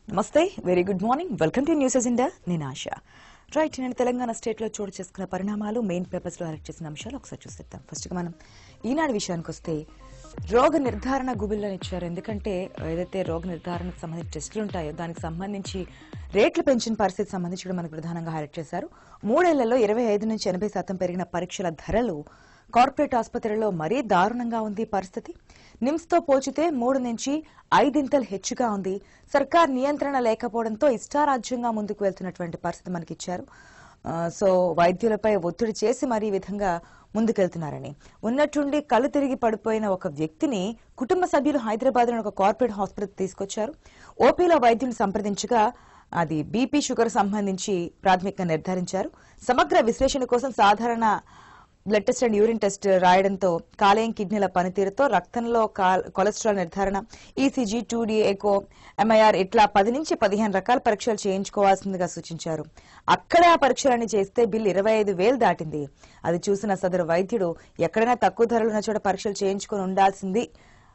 నమస్తే very good morning welcome to news agenda నేను Asha right నేను తెలంగాణ స్టేట్ లో చోటు చేసుకున్న పరిణామాలు మెయిన్ పేపర్స్ లో హైలైట్ చేసిన అంశాలు ఒకసారి చూసేద్దాం ఫస్ట్ గా మనం ఈనాడు విషయానికి వస్తే రోగ నిర్ధారణ గుబిల్లని ఇచ్చారు ఎందుకంటే ఏదైతే రోగ నిర్ధారణకు సంబంధించి టెస్టులు ఉంటాయో దానికి సంబంధించి రేట్లు పెంచిన పరిస్థితి సంబంధించి కూడా మనకు ప్రధానంగా హైలైట్ చేశారు మూడేళ్లలో ఇరవై ఐదు నుంచి ఎనభై శాతం పెరిగిన పరీక్షల ధరలు కార్పొరేట్ ఆసుపత్రుల్లో మరీ దారుణంగా ఉంది పరిస్థితి నిమ్స్ తో పోల్చితే మూడు నుంచి ఐదింతలు హెచ్చుగా ఉంది సర్కార్ నియంత్రణ లేకపోవడంతో ఇష్టారాజ్యంగా ముందుకు వెళ్తున్నటువంటి పరిస్థితి మనకిచ్చారు ఆ, సో వైద్యులపై ఒత్తిడి చేసి మరీ ఈ విధంగా ముందుకెళ్తున్నారని ఉన్నట్టుండి కళ్ళు తిరిగి పడిపోయిన ఒక వ్యక్తిని కుటుంబ సభ్యులు హైదరాబాద్ లోని ఒక కార్పొరేట్ హాస్పిటల్ తీసుకొచ్చారు ఓపీలో వైద్యులు సంప్రదించగా అది బీపీ షుగర్ సంబంధించి ప్రాథమికంగా నిర్ధారించారు సమగ్ర విశ్లేషణ కోసం సాధారణ blood test and urine test రాయడంతో కాలేయం కిడ్నీల పనితీరుతో రక్తంలో కాల్- కొలెస్ట్రాల్ నిర్ధారణ ఈసీజీ టూడీ ఎకో ఎంఐఆర్ ఇట్లా పది నుంచి పదిహేను రకాల పరీక్షలు చేయించుకోవాల్సిందిగా సూచించారు అక్కడే ఆ పరీక్షలన్నీ చేస్తే బిల్లు ఇరవై ఐదు వేలు దాటింది అది చూసిన సదరు వైద్యుడు ఎక్కడైనా తక్కువ ధరలు ఉన్న చోట పరీక్షలు చేయించుకొని ఉండాల్సింది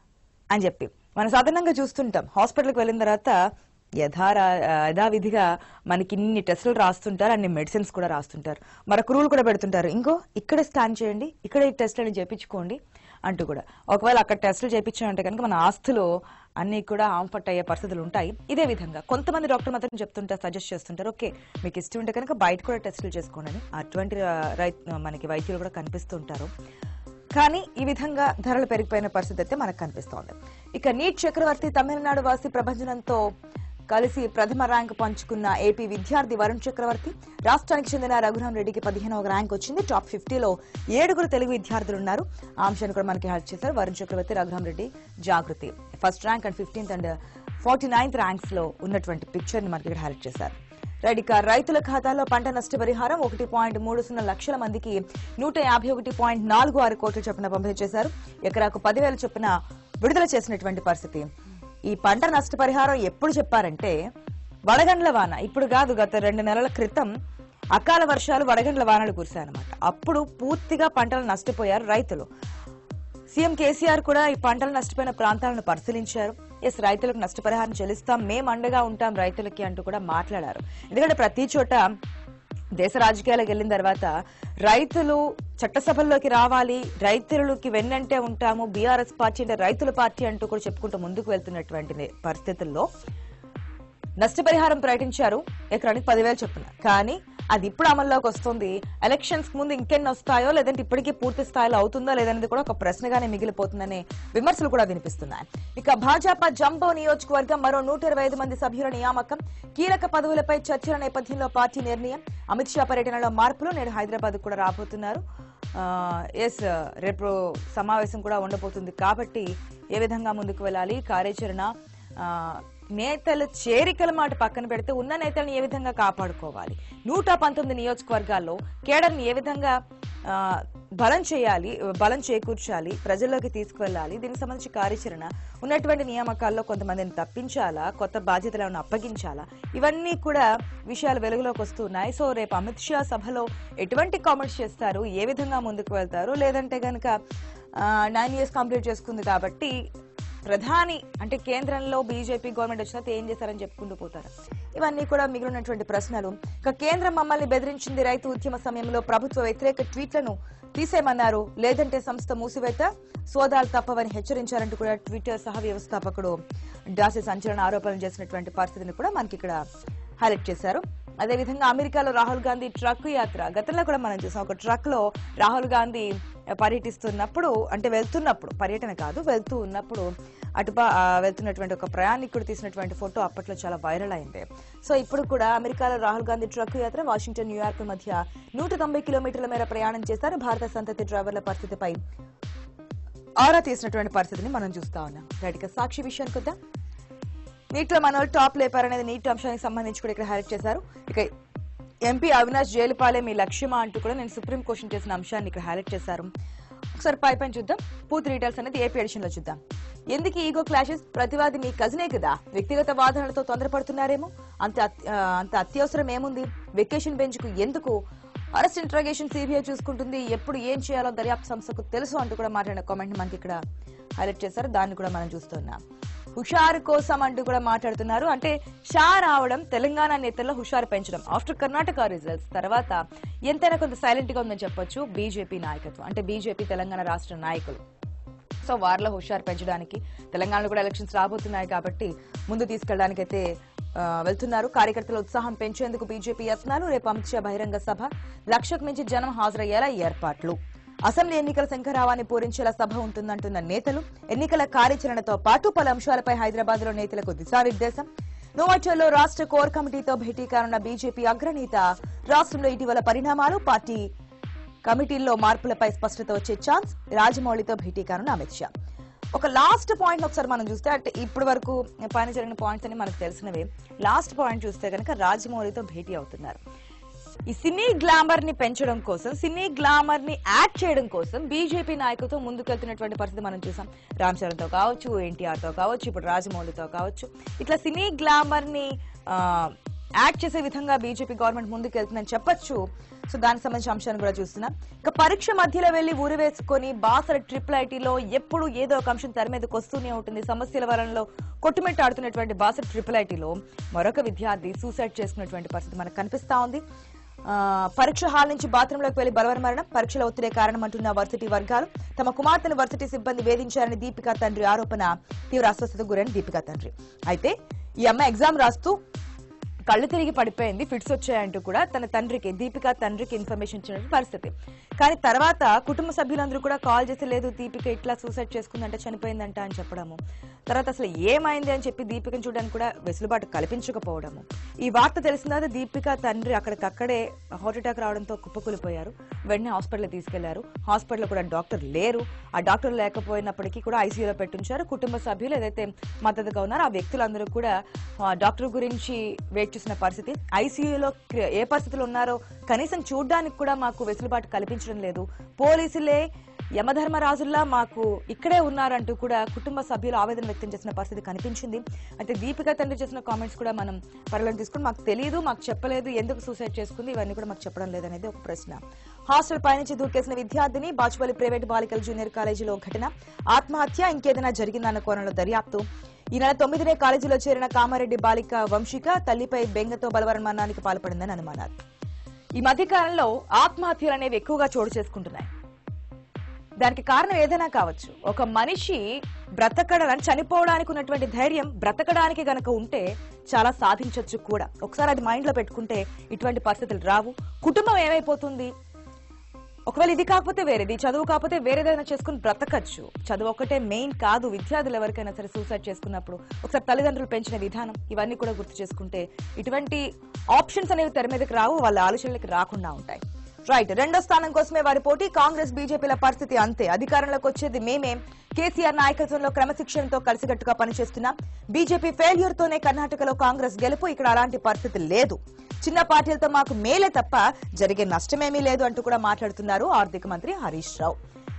అని చెప్పి మనం సాధారణంగా చూస్తుంటాం హాస్పిటల్కి వెళ్ళిన తర్వాత యథారా యథావిధిగా మనకి ఇన్ని టెస్టులు రాస్తుంటారు అన్ని మెడిసిన్స్ కూడా రాస్తుంటారు మరొక రూల్ కూడా పెడుతుంటారు ఇంకో ఇక్కడే స్కాన్ చేయండి ఇక్కడ ఈ టెస్టులని చేయించుకోండి అంటూ కూడా ఒకవేళ అక్కడ టెస్టులు చేయించామంటే కనుక మన ఆస్తులు అన్ని కూడా ఆంపట్ అయ్యే పరిస్థితులు ఉంటాయి ఇదే విధంగా కొంతమంది డాక్టర్ మాత్రం చెప్తుంటారు సజెస్ట్ చేస్తుంటారు ఓకే మీకు ఇష్టం ఉంటే కనుక బయట కూడా టెస్టులు చేసుకోండి అని అటువంటి ఆ, రై- మనకి వైద్యులు కూడా కనిపిస్తుంటారు కానీ ఈ విధంగా ధరలు పెరిగిపోయిన పరిస్థితి అయితే మనకు కనిపిస్తోంది ఇక నీట్ చక్రవర్తి తమిళనాడు వాసి ప్రభంజనంతో కలిసి ప్రథమ ర్యాంక్ పంచుకున్న ఏపీ విద్యార్థి వరుణ్ చక్రవర్తి రాష్ట్రానికి చెందిన రఘురాం రెడ్డికి పదిహేనవ ర్యాంక్ వచ్చింది టాప్ ఫిఫ్టీలో ఏడుగురు తెలుగు విద్యార్థులు ఉన్నారు ఆ అంశాన్ని కూడా మనకి హెల్ప్ చేశారు Varun Chakravarthy Raghuram Reddy Jagruthi first rank and fifteenth and forty ninth ranks లో ఉన్నటువంటి పిక్చర్ ని మనకి ఇక్కడ హైలైట్ చేశారు రైట్ ఇక రైతుల ఖాతాలో పంట నష్టపరిహారం ఒకటి పాయింట్ మూడు సున్నా లక్షల మందికి నూట యాభై ఒకటి పాయింట్ నాలుగు ఆరు కోట్ల చొప్పున పంపిణీ చేశారు ఎకరాకు పదివేల చొప్పున విడుదల చేసినటువంటి పరిస్థితి ఈ పంట నష్టపరిహారం ఎప్పుడు చెప్పారంటే వడగండ్ల వాన ఇప్పుడు కాదు గత రెండు నెలల క్రితం అకాల వర్షాలు వడగండ్ల వానలు కురిశాయన్నమాట అప్పుడు పూర్తిగా పంటలు నష్టపోయారు రైతులు సీఎం కేసీఆర్ కూడా ఈ పంటలు నష్టపోయిన ప్రాంతాలను పరిశీలించారు ఎస్ రైతులకు నష్టపరిహారం చెల్లిస్తాం మేం అండగా ఉంటాం రైతులకి అంటూ కూడా మాట్లాడారు ఎందుకంటే ప్రతి చోట దేశ రాజకీయాలకు వెళ్ళిన తర్వాత రైతులు చట్టసభల్లోకి రావాలి రైతులకి వెన్నంటే ఉంటాము బీఆర్ఎస్ పార్టీ అంటే రైతుల పార్టీ అంటూ కూడా చెప్పుకుంటూ ముందుకు వెళ్తున్నటువంటి పరిస్థితుల్లో నష్టపరిహారం ప్రకటించారు ఎకరానికి పదివేలు చొప్పున కానీ అది ఇప్పుడు అమల్లోకి వస్తుంది ఎలక్షన్స్ ముందు ఇంకెన్ని వస్తాయో లేదంటే ఇప్పటికీ పూర్తి స్థాయిలో అవుతుందో లేదనేది కూడా ఒక ప్రశ్నగానే మిగిలిపోతుందనే విమర్శలు కూడా వినిపిస్తున్నాయి ఇక భాజపా జంబో నియోజకవర్గం మరో నూట ఇరవై ఐదు మంది సభ్యుల నియామకం కీలక పదవులపై చర్చల నేపథ్యంలో పార్టీ నిర్ణయం అమిత్ షా పర్యటనలో మార్పులు నేడు హైదరాబాద్ కూడా రాబోతున్నారు ఎస్ రేపు సమావేశం కూడా ఉండబోతుంది కాబట్టి ఏ విధంగా ముందుకు వెళ్ళాలి కార్యాచరణ ఆ, నేతల చేరికల మాట పక్కన పెడితే ఉన్న నేతలను ఏ విధంగా కాపాడుకోవాలి నూట పంతొమ్మిది నియోజకవర్గాల్లో కేడర్ని ఏ విధంగా ఆ, బలం చేయాలి బలం చేకూర్చాలి ప్రజల్లోకి తీసుకువెళ్ళాలి దీనికి సంబంధించి కార్యాచరణ ఉన్నటువంటి నియామకాల్లో కొంతమందిని తప్పించాలా కొత్త బాధ్యతలను అప్పగించాలా ఇవన్నీ కూడా విషయాలు వెలుగులోకి వస్తున్నాయి సో రేపు అమిత్ షా సభలో ఎటువంటి కామెంట్స్ చేస్తారు ఏ విధంగా ముందుకు వెళ్తారు లేదంటే గనక నైన్ ఇయర్స్ కంప్లీట్ చేసుకుంది కాబట్టి ప్రధాని అంటే కేంద్రంలో బీజేపీ గవర్నమెంట్ వచ్చిన ఏం చేశారని చెప్పుకుంటూ పోతారు ఇవన్నీ కూడా మిగిలినటువంటి ప్రశ్నలు ఇక కేంద్రం మమ్మల్ని బెదిరించింది రైతు ఉద్యమ సమయంలో ప్రభుత్వ వ్యతిరేక ట్వీట్లను తీసేయమన్నారు లేదంటే సంస్థ మూసివేత సోదాలు తప్పవని హెచ్చరించారంటూ కూడా ట్విట్టర్ సహ వ్యవస్థాపకుడు డాసి సంచలన ఆరోపణలు చేసినటువంటి పరిస్థితిని కూడా మనకి ఇక్కడ హైలైట్ చేశారు అదేవిధంగా అమెరికాలో రాహుల్ గాంధీ ట్రక్ యాత్ర గతంలో కూడా మనం చూసాం ఒక ట్రక్ లో రాహుల్ గాంధీ పర్యటిస్తున్నప్పుడు అంటే వెళ్తున్నప్పుడు పర్యటన కాదు వెళ్తూ ఉన్నప్పుడు అటు పా- ఆ, వెళ్తున్నటువంటి ఒక ప్రయాణికుడు తీసినటువంటి ఫోటో అప్పట్లో చాలా వైరల్ అయింది సో ఇప్పుడు కూడా అమెరికాలో రాహుల్ గాంధీ ట్రక్ యాత్ర వాషింగ్టన్ న్యూయార్క్ మధ్య నూట తొంభై కిలోమీటర్ల మేర ప్రయాణం చేశారు భారత సంతతి డ్రైవర్ల పరిస్థితిపై ఆరా తీసినటువంటి పరిస్థితిని మనం చూస్తా ఉన్నాం రైట్ ఇక సాక్షి విషయానికి వద్దాం నీటిలో మన వాళ్ళు టాప్ లేపారనేది నీటి అంశానికి సంబంధించి కూడా ఇక్కడ హైలైట్ చేశారు ఇక ఎంపీ అవినాష్ జైలుపాలే మీ లక్ష్యమా అంటూ కూడా నేను సుప్రీం క్వశ్చన్ చేసిన అంశాన్ని ఇక్కడ హైలైట్ చేశారు ఒకసారి పై పైన చూద్దాం పూర్తి డీటెయిల్స్ అనేది ఏపీ ఎడిషన్ లో చూద్దాం ఎందుకు ఈగో క్లాషెస్ ప్రతివాది మీ కజినే కదా వ్యక్తిగత వాదనలతో తొందరపడుతున్నారేమో అంత అత్- ఆ, అంత అత్యవసరం ఏముంది వెకేషన్ బెంచ్ కు ఎందుకు అరెస్ట్ ఇంట్రాగేషన్ సిబిఐ చూసుకుంటుంది ఎప్పుడు ఏం చేయాలో దర్యాప్తు సంస్థకు తెలుసు అంటూ కూడా మాట్లాడిన కామెంట్ మనకి ఇక్కడ హైలైట్ చేశారు దాన్ని కూడా మనం చూస్తున్నాం హుషారు కోసం అంటూ కూడా మాట్లాడుతున్నారు అంటే షా రావడం తెలంగాణ నేతల్లో హుషారు పెంచడం ఆఫ్టర్ కర్ణాటక రిజల్ట్స్ తర్వాత ఎంతైనా కొంత సైలెంట్ గా ఉందని చెప్పొచ్చు బీజేపీ నాయకత్వం అంటే బీజేపీ తెలంగాణ రాష్ట్ర నాయకులు సో వారిలో హుషారు పెంచడానికి తెలంగాణలో కూడా ఎలక్షన్స్ రాబోతున్నాయి కాబట్టి ముందు తీసుకెళ్ళడానికి అయితే ఆ, వెళ్తున్నారు కార్యకర్తల ఉత్సాహం పెంచేందుకు బీజేపీ యత్నాలు రేపు అమిత్ షా బహిరంగ సభ లక్షకు మించి జనం హాజరయ్యేలా ఏర్పాట్లు అసెంబ్లీ ఎన్నికల శంఖరావాన్ని పూరించేలా సభ ఉంటుందంటున్న నేతలు ఎన్నికల కార్యాచరణతో పాటు పలు అంశాలపై హైదరాబాద్ లో నేతలకు దిశానిర్దేశం నోవాచోలో రాష్ట్ర కోర్ కమిటీతో భేటీ కానున్న బీజేపీ అగ్రనేత రాష్ట్రంలో ఇటీవల పరిణామాలు పార్టీ కమిటీల్లో మార్పులపై స్పష్టత వచ్చే ఛాన్స్ రాజమౌళితో భేటీ కానున్న అమిత్ షా ఒక లాస్ట్ పాయింట్ ఒకసారి మనం చూస్తే అంటే ఇప్పటి వరకు పైన జరిగిన పాయింట్స్ అని మనకు తెలిసినవే లాస్ట్ పాయింట్ చూస్తే కనుక రాజమౌళితో భేటీ అవుతున్నారు ఈ సినీ గ్లామర్ ని పెంచడం కోసం సినీ గ్లామర్ ని యాడ్ చేయడం కోసం బీజేపీ నాయకులతో ముందుకెళ్తున్నటువంటి పరిస్థితి మనం చూసాం రామ్ చరణ్ తో కావచ్చు ఎన్టీఆర్ తో కావచ్చు ఇప్పుడు రాజమౌళితో కావచ్చు ఇట్లా సినీ గ్లామర్ ని ఆ, యాడ్ చేసే విధంగా బీజేపీ గవర్నమెంట్ ముందుకెళ్తుందని చెప్పొచ్చు సో దానికి సంబంధించిన అంశాన్ని కూడా చూస్తున్నాం ఇక పరీక్ష మధ్యలో వెళ్లి ఊరు వేసుకొని బాసర ట్రిపుల్ ఐటీలో ఎప్పుడు ఏదో ఒక అంశం తెర మీదకి వస్తూనే ఉంటుంది సమస్యల వరంలో కొట్టుమిట్టాడుతున్నటువంటి బాసర ట్రిపుల్ ఐటీలో మరొక విద్యార్థి సూసైడ్ చేసుకున్నటువంటి పరిస్థితి మనకు కనిపిస్తా ఉంది ఆ, పరీక్ష హాల్ నుంచి బాత్రూంలోకి వెళ్లి బలవర మరణం పరీక్షల ఒత్తిడే కారణమంటున్న వర్సిటీ వర్గాలు తమ కుమార్తెను వర్సిటీ సిబ్బంది వేధించారని దీపికా తండ్రి ఆరోపణ తీవ్ర అస్వస్థతకు గురైన దీపికా తండ్రి అయితే ఈ అమ్మాయి ఎగ్జామ్ రాస్తూ కళ్ళు తిరిగి పడిపోయింది ఫిట్స్ వచ్చాయంటూ కూడా తన తండ్రికి దీపిక తండ్రికి ఇన్ఫర్మేషన్ ఇచ్చిన పరిస్థితి కానీ తర్వాత కుటుంబ సభ్యులందరూ కూడా కాల్ చేసి లేదు దీపిక ఇట్లా సూసైడ్ చేసుకుందంట చనిపోయిందంట అని చెప్పడము తర్వాత అసలు ఏమైంది అని చెప్పి దీపికను చూడడానికి కూడా వెసులుబాటు కల్పించకపోవడము ఈ వార్త తెలిసిన తర్వాత దీపిక తండ్రి అక్కడికక్కడే హార్ట్ అటాక్ రావడంతో కుప్పకూలిపోయారు వెంటనే హాస్పిటల్ తీసుకెళ్లారు హాస్పిటల్ కూడా డాక్టర్ లేరు ఆ డాక్టర్ లేకపోయినప్పటికీ కూడా ఐసీయూలో పెట్టించారు కుటుంబ సభ్యులు ఏదైతే మద్దతుగా ఉన్నారో ఆ వ్యక్తులందరూ కూడా ఆ, డాక్టర్ గురించి వెయిట్ చేసిన పరిస్థితి ఐసీయూలో ఏ పరిస్థితులు ఉన్నారో కనీసం చూడడానికి కూడా మాకు వెసులుబాటు కల్పించడం లేదు పోలీసులే యమధర్మరాజుల్లా మాకు ఇక్కడే ఉన్నారంటూ కూడా కుటుంబ సభ్యులు ఆవేదన వ్యక్తం చేసిన పరిస్థితి కనిపించింది అంటే దీపిక తండ్రి చేసిన కామెంట్స్ కూడా మనం పరిగణన తీసుకుని మాకు తెలియదు మాకు చెప్పలేదు ఎందుకు సూసైడ్ చేసుకుంది ఇవన్నీ కూడా మాకు చెప్పడం లేదనేది ఒక ప్రశ్న హాస్టల్ పైనుంచి దూకేసిన విద్యార్థిని బాచుపల్లి ప్రైవేట్ బాలికల జూనియర్ కాలేజీలో ఘటన ఆత్మహత్య ఇంకేదైనా జరిగిందన్న కోణంలో దర్యాప్తు ఈ నెల తొమ్మిదినే కాలేజీలో చేరిన కామారెడ్డి బాలిక వంశిక తల్లిపై బెంగతో బలవరం మరణానికి పాల్పడిందని అనుమానాలు ఈ మధ్య కాలంలో ఆత్మహత్యలు అనేవి ఎక్కువగా చోటు చేసుకుంటున్నాయి దానికి కారణం ఏదైనా కావచ్చు ఒక మనిషి బ్రతకడానికి చనిపోవడానికి ఉన్నటువంటి ధైర్యం బ్రతకడానికి గనక ఉంటే చాలా సాధించొచ్చు కూడా ఒకసారి అది మైండ్ లో పెట్టుకుంటే ఇటువంటి పరిస్థితులు రావు కుటుంబం ఏమైపోతుంది ఒకవేళ ఇది కాకపోతే వేరేది చదువు కాకపోతే వేరేదైనా చేసుకుని బ్రతకచ్చు చదువు ఒకటే మెయిన్ కాదు విద్యార్థులు ఎవరికైనా సరే సూసైడ్ చేసుకున్నప్పుడు ఒకసారి తల్లిదండ్రులు పెంచిన విధానం ఇవన్నీ కూడా గుర్తు చేసుకుంటే ఇటువంటి ఆప్షన్స్ అనేవి తెర మీదకి రావు వాళ్ళ ఆలోచనలకు రాకుండా ఉంటాయి రైట్ రెండో స్థానం కోసమే వారి పోటీ కాంగ్రెస్ బీజేపీల పరిస్థితి అంతే అధికారంలోకి వచ్చేది మేమే కేసీఆర్ నాయకత్వంలో క్రమశిక్షణతో కలిసికట్టుగా పనిచేస్తున్నాం బీజేపీ ఫెయిల్యూర్ తోనే కర్ణాటకలో కాంగ్రెస్ గెలుపు ఇక్కడ అలాంటి పరిస్థితి లేదు చిన్న పార్టీలతో మాకు మేలే తప్ప జరిగే నష్టమేమీ లేదు అంటూ కూడా మాట్లాడుతున్నారు ఆర్థిక మంత్రి హరీష్ రావు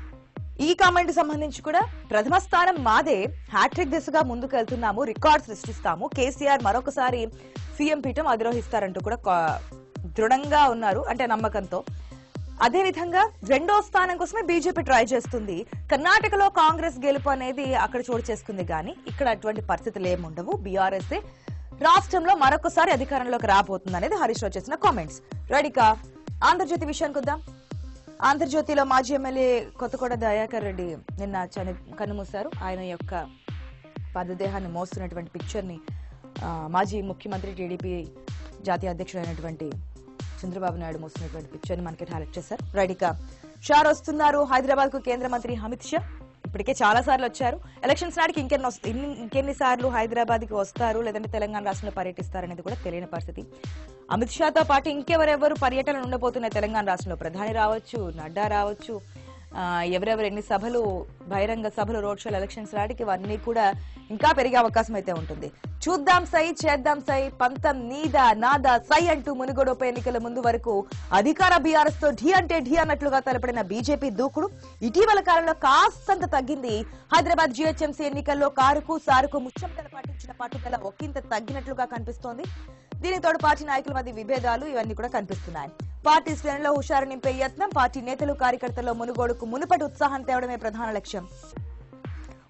ఈ కామెంట్ సంబంధించి కూడా ప్రథమ స్థానం మాదే హ్యాట్రిక్ దిశగా ముందుకు వెళ్తున్నాము రికార్డ్ సృష్టిస్తాము కేసీఆర్ మరొకసారి సీఎం పీఠం అధిరోహిస్తారంటూ కూడా కా- దృఢంగా ఉన్నారు అంటే నమ్మకంతో అదే విధంగా రెండో స్థానం కోసమే బీజేపీ ట్రై చేస్తుంది కర్ణాటకలో కాంగ్రెస్ గెలుపు అనేది అక్కడ చోటు చేసుకుంది కానీ ఇక్కడ అటువంటి పరిస్థితులు ఏముండవు బీఆర్ఎస్ రాష్ట్రంలో మరొకసారి అధికారంలోకి రాబోతుంది అనేది హరీష్ రావు చేసిన కామెంట్స్ రెడీకా ఆంధ్రజ్యోతి విషయానికి వద్దాం ఆంధ్రజ్యోతిలో మాజీ ఎమ్మెల్యే కొత్తకోట దయాకర్ రెడ్డి నిన్న చని కన్నుమూశారు ఆయన యొక్క పాదదేహాన్ని మోస్తున్నటువంటి పిక్చర్ ని ఆ, మాజీ ముఖ్యమంత్రి టీడీపీ జాతీయ అధ్యక్షుడైనటువంటి చంద్రబాబు నాయుడు మోస్తున్నటువంటి పిక్చర్ ని మనకి హైలైట్ చేశారు రైడిక షార్ వస్తున్నారు హైదరాబాద్ కు కేంద్ర మంత్రి అమిత్ షా ఇప్పటికే చాలా సార్లు వచ్చారు ఎలక్షన్స్ నాటికి ఇంకెన్ని వస్త- ఇన్ని- ఇంకెన్ని సార్లు హైదరాబాద్ కి వస్తారు లేదంటే తెలంగాణ రాష్ట్రంలో పర్యటిస్తారనేది కూడా తెలియని పరిస్థితి అమిత్ షాతో పాటు ఇంకెవరెవరు పర్యటనలు ఉండబోతున్నాయి తెలంగాణ రాష్ట్రంలో ప్రధాని రావచ్చు నడ్డా రావచ్చు ఆ, ఎవరెవరు ఎన్ని సభలు బహిరంగ సభలు రోడ్ షోలు ఎలక్షన్స్ నాటికి ఇవన్నీ కూడా ఇంకా పెరిగే అవకాశం అయితే ఉంటుంది చూద్దాం సై చేద్దాం సై పంతం నీదా నాదా సై అంటూ మునుగోడు ఉప ఎన్నికల ముందు వరకు అధికార బీఆర్ఎస్ తో ఢీ అంటే ఢీ అన్నట్లుగా తలపడిన బీజేపీ దూకుడు ఇటీవల కాలంలో కాస్తంత తగ్గింది హైదరాబాద్ జీహెచ్ఎంసీ ఎన్నికల్లో కారుకు సారుకు ముచ్చంతల పాటించిన పట్టుదల ఒకంత తగ్గినట్లుగా కనిపిస్తోంది దీనికి తోడు పార్టీ నాయకుల మధ్య విభేదాలు ఇవన్నీ కూడా కనిపిస్తున్నాయి పార్టీ శ్రేణుల్లో హుషారు నింపే యత్నం పార్టీ నేతలు కార్యకర్తల్లో మునుగోడుకు మునుపటి ఉత్సాహం తేవడమే ప్రధాన లక్ష్యం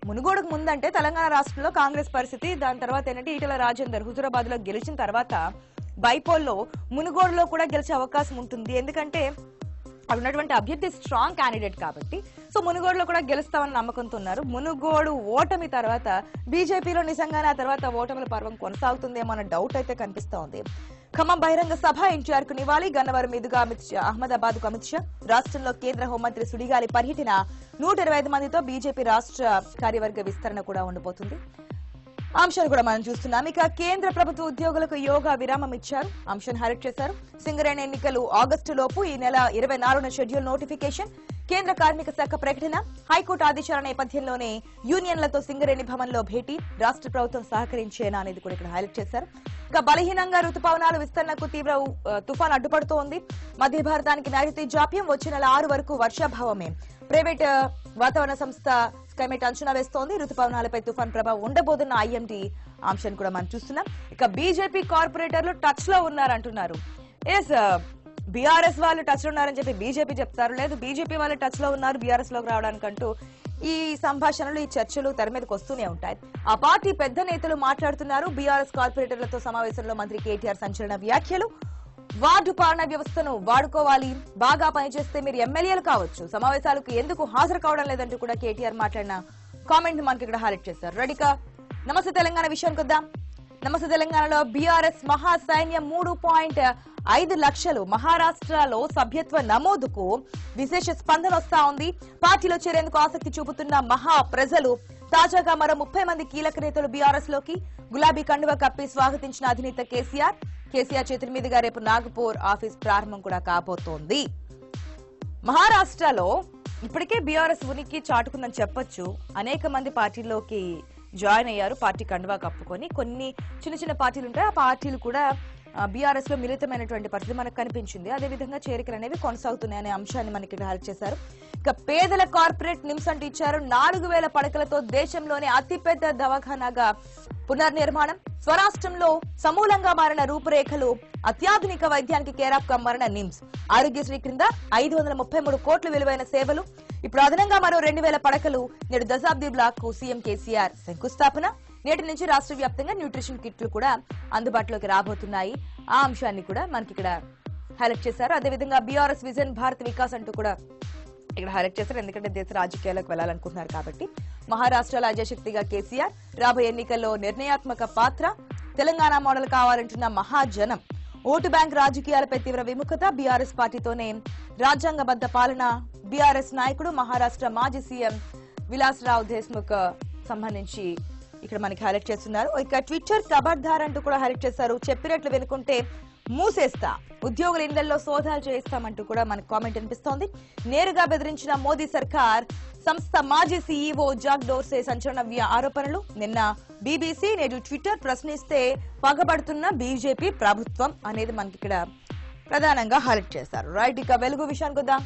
మునుగోడుకు ముందంటే తెలంగాణ రాష్ట్రంలో కాంగ్రెస్ పరిస్థితి దాని తర్వాత ఏంటంటే ఈటల రాజేందర్ హుజురాబాద్ లో గెలిచిన తర్వాత బైపోల్లో మునుగోడులో కూడా గెలిచే అవకాశం ఉంటుంది ఎందుకంటే అక్కడ ఉన్నటువంటి అభ్యర్థి స్ట్రాంగ్ క్యాండిడేట్ కాబట్టి సో మునుగోడులో కూడా గెలుస్తామని నమ్మకంతో ఉన్నారు మునుగోడు ఓటమి తర్వాత బీజేపీలో నిజంగానే ఆ తర్వాత ఓటమిల పర్వం కొనసాగుతుందేమో అన్న డౌట్ అయితే కనిపిస్తా ఉంది ఖమ్మం బహిరంగ సభ ఎన్టీఆర్ కు నివాళి గన్నవరం మీదుగా అమిత్ షా అహ్మదాబాద్ కు అమిత్ షా రాష్ట్రంలో కేంద్ర హోంమంత్రి సుడిగాలి పర్యటన నూట ఇరవై ఐదు మందితో బీజేపీ రాష్ట్ర కార్యవర్గ విస్తరణ కూడా ఉండబోతుంది అంశాలు కూడా మనం చూస్తున్నాం ఇక కేంద్ర ప్రభుత్వ ఉద్యోగులకు యోగా విరామం ఇచ్చారు అంశాన్ని హైలైట్ చేశారు సింగరేణి ఎన్నికలు ఆగస్టు లోపు ఈ నెల ఇరవై నాలుగున షెడ్యూల్ నోటిఫికేషన్ కేంద్ర కార్మిక శాఖ ప్రకటన హైకోర్టు ఆదేశాల నేపథ్యంలోనే యూనియన్లతో సింగరేణి భవన్ లో భేటీ రాష్ట్ర ప్రభుత్వం సహకరించేనా అనేది కూడా ఇక్కడ హైలైట్ చేశారు ఇక బలహీనంగా రుతుపవనాలు విస్తరణకు తీవ్ర ఆ, తుఫాన్ అడ్డుపడుతోంది మధ్య భారతానికి నైరుతి జాప్యం వచ్చే నెల ఆరు వరకు వర్షాభావమే ప్రైవేట్ ఆ, వాతావరణ సంస్థ స్కైమెట్ అంచనా వేస్తోంది రుతుపవనాలపై తుఫాన్ ప్రభావం ఉండబోతున్న ఐఎండీ అంశాన్ని కూడా మనం చూస్తున్నాం ఇక బీజేపీ కార్పొరేటర్లు టచ్ లో ఉన్నారంటున్నారు ఎస్ బీఆర్ఎస్ వాళ్ళు టచ్ లో ఉన్నారని చెప్పి బీజేపీ చెప్తారు లేదు బీజేపీ వాళ్ళు టచ్ లో ఉన్నారు బీఆర్ఎస్ లోకి రావడానికంటూ ఈ సంభాషణలు ఈ చర్చలు తెర మీదకి వస్తూనే ఉంటాయి ఆ పార్టీ పెద్ద నేతలు మాట్లాడుతున్నారు బీఆర్ఎస్ కార్పొరేటర్లతో సమావేశంలో మంత్రి కేటీఆర్ సంచలన వ్యాఖ్యలు వార్డు పాలన వ్యవస్థను వాడుకోవాలి బాగా పనిచేస్తే మీరు ఎమ్మెల్యేలు కావచ్చు సమావేశాలకు ఎందుకు హాజరు కావడం లేదంటూ కూడా కేటీఆర్ మాట్లాడిన కామెంట్ మనకి ఇక్కడ హైలైట్ చేశారు రెడీకా నమస్తే తెలంగాణ విషయానికి వద్దాం నమస్తే తెలంగాణలో బీఆర్ఎస్ మహా సైన్యం మూడు పాయింట్ ఐదు లక్షలు మహారాష్ట్రలో సభ్యత్వ నమోదుకు విశేష స్పందన వస్తా ఉంది పార్టీలో చేరేందుకు ఆసక్తి చూపుతున్న మహా ప్రజలు తాజాగా మరో ముప్పై మంది కీలక నేతలు బీఆర్ఎస్ లోకి గులాబీ కండువ కప్పి స్వాగతించిన అధినేత కేసీఆర్ కేసీఆర్ చేతుల మీదుగా రేపు నాగపూర్ ఆఫీస్ ప్రారంభం కూడా కాబోతోంది మహారాష్ట్రలో ఇప్పటికే బీఆర్ఎస్ ఉనికి చాటుకుందని చెప్పొచ్చు అనేక మంది పార్టీలోకి జాయిన్ అయ్యారు పార్టీ కండువా కప్పుకొని కొన్ని చిన్న చిన్న పార్టీలు ఉంటాయి ఆ పార్టీలు కూడా బీఆర్ఎస్ లో మిళితమైనటువంటి పరిస్థితి మనకు కనిపించింది అదే విధంగా చేరికలు అనేవి కొనసాగుతున్నాయి అనే అంశాన్ని మనకి ఇక్కడ హైలైట్ చేశారు ఇక పేదల కార్పొరేట్ నిమ్స్ అంటూ ఇచ్చారు నాలుగు వేల పడకలతో దేశంలోనే అతిపెద్ద దవాఖానాగా పునర్నిర్మాణం స్వరాష్ట్రంలో సమూలంగా మారిన రూపురేఖలు అత్యాధునిక వైద్యానికి కేరాఫ్ గా మారిన నిమ్స్ ఆరోగ్యశ్రీ క్రింద ఐదు వందల ముప్పై మూడు కోట్ల విలువైన సేవలు ఇప్పుడు అదనంగా మరో రెండు వేల పడకలు నేడు దశాబ్ది బ్లాక్ కు సీఎం కేసీఆర్ శంకుస్థాపన నేటి నుంచి రాష్ట్ర వ్యాప్తంగా న్యూట్రిషన్ కిట్లు కూడా అందుబాటులోకి రాబోతున్నాయి ఆ అంశాన్ని కూడా మనకి ఇక్కడ హైలైట్ చేశారు అదేవిధంగా బీఆర్ఎస్ విజన్ భారత్ వికాస్ అంటూ కూడా ఇక్కడ హైలైట్ చేశారు ఎందుకంటే దేశ రాజకీయాలకు వెళ్లాలనుకుంటున్నారు కాబట్టి మహారాష్ట్రలో అజయశక్తిగా కేసీఆర్ రాబోయే ఎన్నికల్లో నిర్ణయాత్మక పాత్ర తెలంగాణ మోడల్ కావాలంటున్న మహాజనం ఓటు బ్యాంక్ రాజకీయాలపై తీవ్ర విముఖత బీఆర్ఎస్ పార్టీతోనే రాజ్యాంగబద్ధ పాలన బీఆర్ఎస్ నాయకుడు మహారాష్ట్ర మాజీ సీఎం విలాస్ రావు దేశ్ముఖ్ సంబంధించి ఇక్కడ మనకి హైలైట్ చేస్తున్నారు ఇక ట్విట్టర్ కబర్దార్ అంటూ కూడా హైలైట్ చేశారు చెప్పినట్లు వినుకుంటే మూసేస్తా ఉద్యోగుల ఇళ్లలో సోదాలు చేయిస్తామంటూ కూడా మనకు కామెంట్ అనిపిస్తోంది నేరుగా బెదిరించిన మోదీ సర్కార్ సంస్థ మాజీ సీఈఓ జాక్ డోర్సే సంచలన వ్య- ఆరోపణలు నిన్న బీబీసీ నేడు ట్విట్టర్ ప్రశ్నిస్తే పగబడుతున్న బీజేపీ ప్రభుత్వం అనేది మనకి ఇక్కడ ప్రధానంగా హైలైట్ చేశారు రైట్ ఇక వెలుగు విషయానికి వద్దాం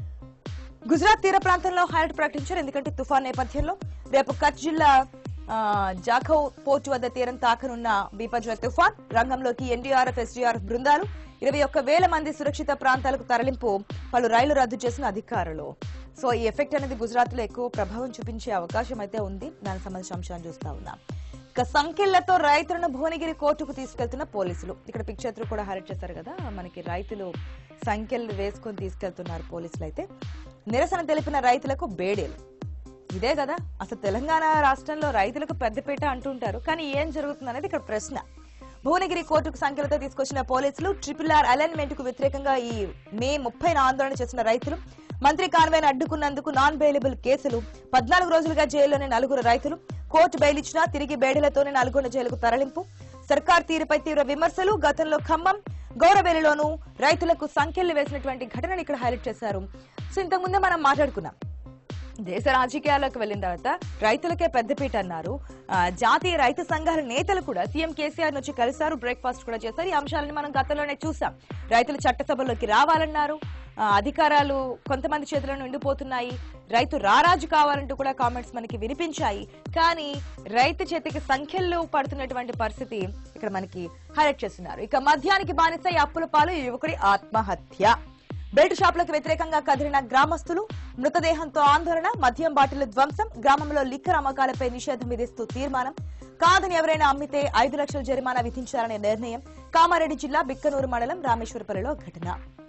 గుజరాత్ తీర ప్రాంతంలో హైలైట్ ప్రకటించారు ఎందుకంటే తుఫాన్ నేపథ్యంలో రేపు కచ్ జిల్లా ఆ, జాఖౌ పోర్టు వద్ద తీరం తాకనున్న బీపజ్వ తుఫాన్ రంగంలోకి ఎన్డీఆర్ఎఫ్ ఎస్డీఆర్ఎఫ్ బృందాలు ఇరవై ఒక్క వేల మంది సురక్షిత ప్రాంతాలకు తరలింపు పలు రైలు రద్దు చేసిన అధికారులు సో ఈ ఎఫెక్ట్ అనేది గుజరాత్ లో ఎక్కువ ప్రభావం చూపించే అవకాశం అయితే ఉంది దానికి సంబంధించిన అంశాన్ని చూస్తా ఉన్నాం ఇక సంఖ్యలతో రైతులను భువనగిరి కోర్టుకు తీసుకెళ్తున్న పోలీసులు ఇక్కడ పిక్చర్ కూడా హైలైట్ చేశారు కదా మనకి రైతులు సంఖ్యలు వేసుకొని తీసుకెళ్తున్నారు పోలీసులు అయితే నిరసన తెలిపిన రైతులకు బేడేలు ఇదే కదా అసలు తెలంగాణ రాష్ట్రంలో రైతులకు పెద్దపీట అంటుంటారు కానీ ఏం జరుగుతుంది అనేది ఇక్కడ ప్రశ్న భువనగిరి కోర్టుకు సంఖ్యలతో తీసుకొచ్చిన పోలీసులు ట్రిపుల్ ఆర్ అలైన్మెంట్ కు వ్యతిరేకంగా ఈ మే ముప్పై ఆందోళన చేసిన రైతులు మంత్రి కాన్వేను అడ్డుకున్నందుకు నాన్ బెయిలబుల్ కేసులు పద్నాలుగు రోజులుగా జైల్లోని నలుగురు రైతులు కోర్టు బెయిల్ ఇచ్చినా తిరిగి బేడీలతోనే నల్గొండ జైలుకు తరలింపు సర్కార్ తీరుపై తీవ్ర విమర్శలు గతంలో ఖమ్మం గౌరవేలిలోనూ రైతులకు సంఖ్యలు వేసినటువంటి ఘటనను ఇక్కడ హైలైట్ చేశారు సో ఇంతకుముందే మనం మాట్లాడుకున్నాం దేశ రాజకీయాల్లోకి వెళ్ళిన తర్వాత రైతులకే పెద్దపీట అన్నారు ఆ, జాతీయ రైతు సంఘాల నేతలు కూడా సీఎం కేసీఆర్ నుంచి కలిశారు బ్రేక్ఫాస్ట్ కూడా చేశారు ఈ అంశాలను మనం గతంలోనే చూసాం రైతులు చట్టసభలోకి రావాలన్నారు ఆ, అధికారాలు కొంతమంది చేతిలో ఉండిపోతున్నాయి రైతు రారాజు కావాలంటూ కూడా కామెంట్స్ మనకి వినిపించాయి కానీ రైతు చేతికి సంఖ్యలు పడుతున్నటువంటి పరిస్థితి ఇక్కడ మనకి హైలైట్ చేస్తున్నారు ఇక మద్యానికి బానిస ఈ అప్పుల పాలు ఈ యువకుడి ఆత్మహత్య బెల్ట్ షాపులకు వ్యతిరేకంగా కదిలిన గ్రామస్తులు మృతదేహంతో ఆందోళన మద్యం బాటిల్ ధ్వంసం గ్రామంలో లిక్కర్ అమ్మకాలపై నిషేధం విధిస్తూ తీర్మానం కాదని ఎవరైనా అమ్మితే ఐదు లక్షల జరిమానా విధించాలనే నిర్ణయం కామారెడ్డి జిల్లా బిక్కనూరు మండలం రామేశ్వరపల్లిలో ఘటన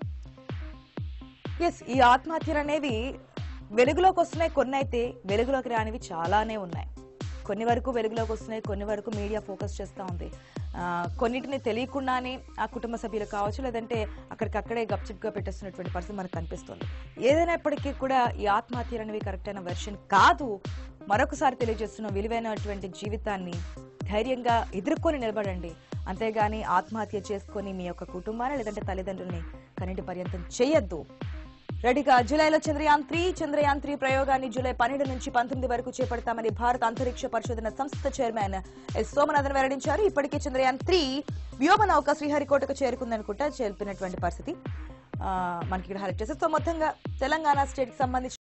ఎస్ ఈ ఆత్మహత్యలు అనేవి వెలుగులోకి వస్తున్నాయి కొన్ని అయితే వెలుగులోకి రానివి చాలానే ఉన్నాయి కొన్ని వరకు వెలుగులోకి వస్తున్నాయి కొన్ని వరకు మీడియా ఫోకస్ చేస్తూ ఉంది ఆ, కొన్నిటిని తెలియకుండానే ఆ కుటుంబ సభ్యులు కావచ్చు లేదంటే అక్కడికక్కడే గప్చిప్గా పెట్టేస్తున్నటువంటి పరిస్థితి మనకు కనిపిస్తుంది ఏదైనప్పటికీ కూడా ఈ ఆత్మహత్యలు అనేవి కరెక్ట్ అయిన వెర్షన్ కాదు మరొకసారి తెలియజేస్తున్న విలువైనటువంటి జీవితాన్ని ధైర్యంగా ఎదుర్కొని నిలబడండి అంతేగాని ఆత్మహత్య చేసుకొని మీ యొక్క కుటుంబాన్ని లేదంటే తల్లిదండ్రుల్ని కన్నీటి పర్యంతం చేయొద్దు రెడీగా జూలైలో చంద్రయాన్ త్రీ చంద్రయాన్ త్రీ ప్రయోగాన్ని జూలై పన్నెండు నుంచి పంతొమ్మిది వరకు చేపడతామని భారత అంతరిక్ష పరిశోధన సంస్థ చైర్మన్ ఎస్ సోమనాథన్ వెల్లడించారు ఇప్పటికే చంద్రయాన్ త్రీ వ్యోమనౌక శ్రీహరికోటకు చేరుకుందనుకుంటా చెప్పినటువంటి పరిస్థితి ఆ, మనకి ఇక్కడ హైలైట్ చేస్తారు సో మొత్తంగా తెలంగాణ స్టేట్ కి సంబంధించి